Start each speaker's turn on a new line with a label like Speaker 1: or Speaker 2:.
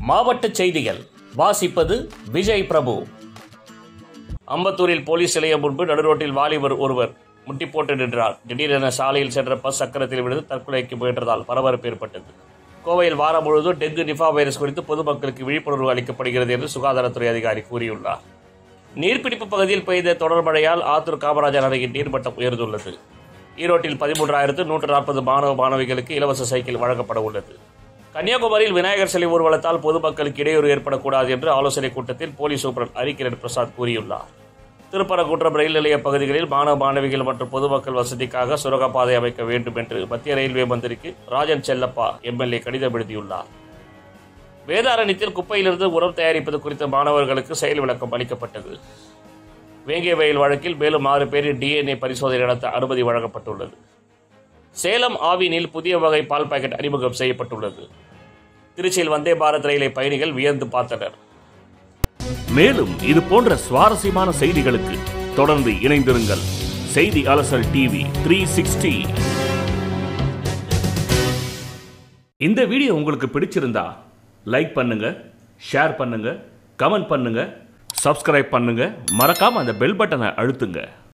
Speaker 1: மாவட்டச் செய்திகள் வாசிப்பது விஜய் பிரபு அம்பத்தூரில் போலீஸ் நிலையம் முன்பு நடுரோட்டில் வாலிபர் ஒருவர் முட்டி போட்டு நின்றார் திடீரென சாலையில் சென்ற பஸ் சக்கரத்தில் விழுந்து தற்கொலைக்கு முயன்றதால் பரபரப்பு ஏற்பட்டது கோவையில் வாரம் முழுவதும் டெங்கு நிஃபா வைரஸ் குறித்து பொதுமக்களுக்கு விழிப்புணர்வு அளிக்கப்படுகிறது என்று சுகாதாரத்துறை அதிகாரி கூறியுள்ளார் நீர்பிடிப்பு பகுதியில் பெய்த தொடர் மழையால் ஆத்தூர் காமராஜர் அணையின் நீர்மட்டம் உயர்ந்துள்ளது ஈரோட்டில் பதிமூன்றாயிரத்து நூற்று நாற்பது மாணவ மாணவிகளுக்கு இலவச சைக்கிள் வழங்கப்பட உள்ளது கன்னியாகுமரியில் விநாயகர் சிலை ஊர்வலத்தால் பொதுமக்களுக்கு இடையூறு ஏற்படக்கூடாது என்று ஆலோசனைக் கூட்டத்தில் போலீஸ் சூப்பரண்ட் ஹரிகிரண் பிரசாத் கூறியுள்ளார் திருப்பரங்குன்றம் ரயில் நிலைய பகுதிகளில் மாணவ மாணவிகள் மற்றும் பொதுமக்கள் வசதிக்காக சுரங்கப்பாதை அமைக்க வேண்டும் என்று மத்திய ரயில்வே மந்திரிக்கு ராஜன் செல்லப்பா எம்எல்ஏ கடிதம் எழுதியுள்ளார் வேதாரண்யத்தில் குப்பையிலிருந்து உரம் தயாரிப்பது குறித்த மாணவர்களுக்கு செயல் விளக்கம் அளிக்கப்பட்டது வேங்கை வயல் வழக்கில் மேலும் ஆறு பேரின் டிஎன்ஏ பரிசோதனை நடத்த அனுமதி வழங்கப்பட்டுள்ளது சேலம் ஆவினில் புதிய வகை பால் பாக்கெட் அறிமுகம் செய்யப்பட்டுள்ளது திருச்சியில் வந்தே பாரத் ரயிலை பயணிகள் வியந்து பார்த்தனர்
Speaker 2: மேலும் இது போன்ற சுவாரஸ்யமான செய்திகளுக்கு தொடர்ந்து இணைந்திருங்கள் செய்தி அலசல் டிவி த்ரீ சிக்ஸ்டி இந்த வீடியோ உங்களுக்கு பிடிச்சிருந்தா லைக் பண்ணுங்க ஷேர் பண்ணுங்க கமெண்ட் பண்ணுங்க சப்ஸ்கிரைப் பண்ணுங்க மறக்காம அந்த பெல் பட்டனை அழுத்துங்க